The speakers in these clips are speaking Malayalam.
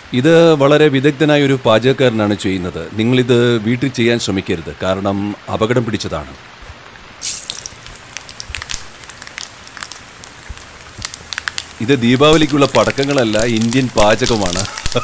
ഇത് വളരെ വിദഗ്ധനായ ഒരു പാചകക്കാരനാണ് ചെയ്യുന്നത് നിങ്ങളിത് വീട്ടിൽ ചെയ്യാൻ ശ്രമിക്കരുത് കാരണം അപകടം പിടിച്ചതാണ് ഇത് ദീപാവലിക്കുള്ള പടക്കങ്ങളല്ല ഇന്ത്യൻ പാചകമാണ്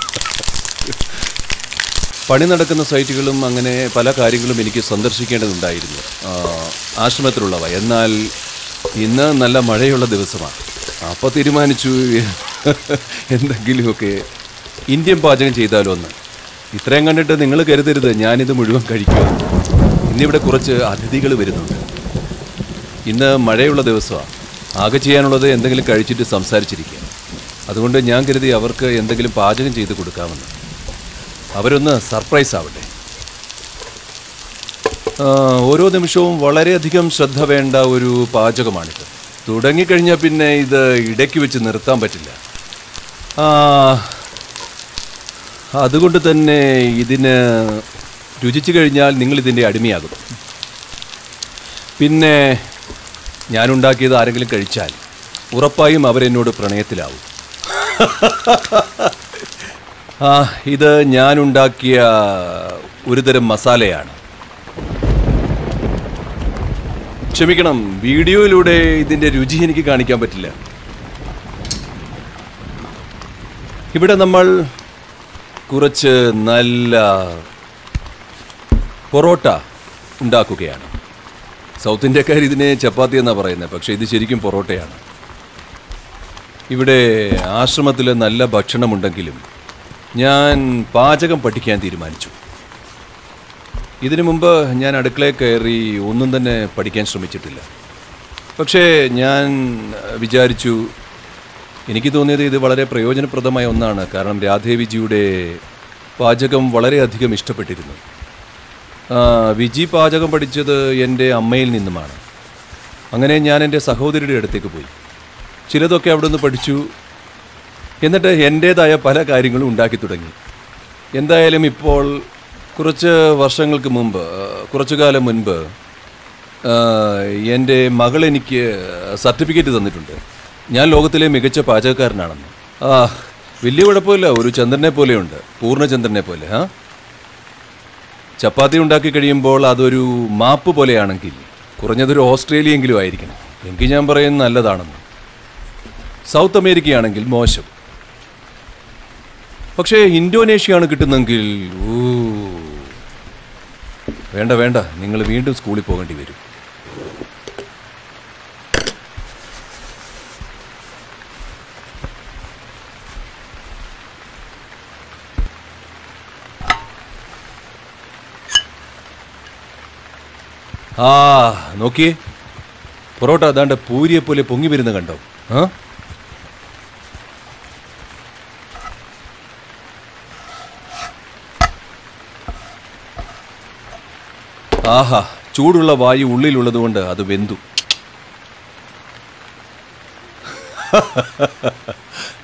പണി നടക്കുന്ന സൈറ്റുകളും അങ്ങനെ പല കാര്യങ്ങളും എനിക്ക് സന്ദർശിക്കേണ്ടതുണ്ടായിരുന്നു ആ, ആശ്രമത്തിലുള്ളവ എന്നാൽ ഇന്ന് നല്ല മഴയുള്ള ദിവസമാണ് അപ്പോൾ തീരുമാനിച്ചു എന്തെങ്കിലുമൊക്കെ ഇന്ത്യൻ പാചകം ചെയ്താലോ എന്ന് ഇത്രയും കണ്ടിട്ട് നിങ്ങൾ കരുതരുത് ഞാനിത് മുഴുവൻ കഴിക്കുക ഇന്നിവിടെ കുറച്ച് അതിഥികൾ വരുന്നുണ്ട് ഇന്ന് മഴയുള്ള ദിവസമാണ് ആകെ ചെയ്യാനുള്ളത് എന്തെങ്കിലും കഴിച്ചിട്ട് സംസാരിച്ചിരിക്കുക അതുകൊണ്ട് ഞാൻ കരുതി അവർക്ക് എന്തെങ്കിലും പാചകം ചെയ്ത് കൊടുക്കാമെന്ന് അവരൊന്ന് സർപ്രൈസ് ആവട്ടെ ആ, ഓരോ നിമിഷവും വളരെയധികം ശ്രദ്ധ വേണ്ട ഒരു പാചകമാണിത് തുടങ്ങിക്കഴിഞ്ഞാൽ പിന്നെ ഇത് ഇടയ്ക്ക് വെച്ച് നിർത്താൻ പറ്റില്ല ആ, അതുകൊണ്ട് തന്നെ ഇതിന് രുചിച്ചു കഴിഞ്ഞാൽ നിങ്ങൾ ഇതിൻ്റെ അടിമയാകും പിന്നെ ഞാനുണ്ടാക്കിയത് ആരെങ്കിലും കഴിച്ചാൽ ഉറപ്പായും അവരെന്നോട് പ്രണയത്തിലാവും ആ ഇത് ഞാനുണ്ടാക്കിയ ഒരുതരം മസാലയാണ് ക്ഷമിക്കണം വീഡിയോയിലൂടെ ഇതിൻ്റെ രുചി എനിക്ക് കാണിക്കാൻ പറ്റില്ല ഇവിടെ നമ്മൾ കുറച്ച് നല്ല പൊറോട്ട ഉണ്ടാക്കുകയാണ് സൗത്ത് ഇന്ത്യക്കാർ ഇതിനെ ചപ്പാത്തി എന്നാണ് പറയുന്നത് പക്ഷേ ഇത് ശരിക്കും പൊറോട്ടയാണ് ഇവിടെ ആശ്രമത്തിൽ നല്ല ഭക്ഷണമുണ്ടെങ്കിലും ഞാൻ പാചകം പഠിക്കാൻ തീരുമാനിച്ചു ഇതിനു മുമ്പ് ഞാൻ അടുക്കളയിൽ കയറി ഒന്നും തന്നെ പഠിക്കാൻ ശ്രമിച്ചിട്ടില്ല പക്ഷേ ഞാൻ അഹ്, വിചാരിച്ചു എനിക്ക് തോന്നിയത് ഇത് വളരെ പ്രയോജനപ്രദമായ ഒന്നാണ് കാരണം രാധേവിജിയുടെ പാചകം വളരെയധികം ഇഷ്ടപ്പെട്ടിരുന്നു ആ, വിജി പാചകം പഠിച്ചത് എൻ്റെ അമ്മയിൽ നിന്നുമാണ് അങ്ങനെ ഞാൻ എൻ്റെ സഹോദരിയുടെ അടുത്തേക്ക് പോയി ചിലതൊക്കെ അവിടെ നിന്ന് പഠിച്ചു എന്നിട്ട് എൻ്റേതായ പല കാര്യങ്ങളും ഉണ്ടാക്കി തുടങ്ങി എന്തായാലും ഇപ്പോൾ കുറച്ച് വർഷങ്ങൾക്ക് മുമ്പ് ആ, കുറച്ചു കാലം മുൻപ് ആ, എൻ്റെ മകൾ എനിക്ക് സർട്ടിഫിക്കറ്റ് തന്നിട്ടുണ്ട് ഞാൻ ലോകത്തിലെ മികച്ച പാചകക്കാരനാണെന്ന് ആ വലിയ കുഴപ്പമില്ല ഒരു ചന്ദ്രനെ പോലെയുണ്ട് പൂർണ്ണചന്ദ്രനെ പോലെ ആ ചപ്പാത്തി ഉണ്ടാക്കി കഴിയുമ്പോൾ അതൊരു മാപ്പ് പോലെയാണെങ്കിൽ കുറഞ്ഞതൊരു ഓസ്ട്രേലിയെങ്കിലും ആയിരിക്കണം എങ്കിൽ ഞാൻ പറയും നല്ലതാണെന്ന് സൗത്ത് അമേരിക്കയാണെങ്കിൽ മോശം പക്ഷേ ഇന്തോനേഷ്യയാണ് കിട്ടുന്നെങ്കിൽ ഊ വേണ്ട വേണ്ട നിങ്ങൾ വീണ്ടും സ്കൂളിൽ പോകേണ്ടി വരും ആ നോക്കിയേ പൊറോട്ട അതാണ്ട് പൂരിയെ പോലെ പൊങ്ങി വരുന്ന കണ്ടോ ആ ആഹാ ചൂടുള്ള വായു ഉള്ളിലുള്ളതുകൊണ്ട് അത് വെന്തു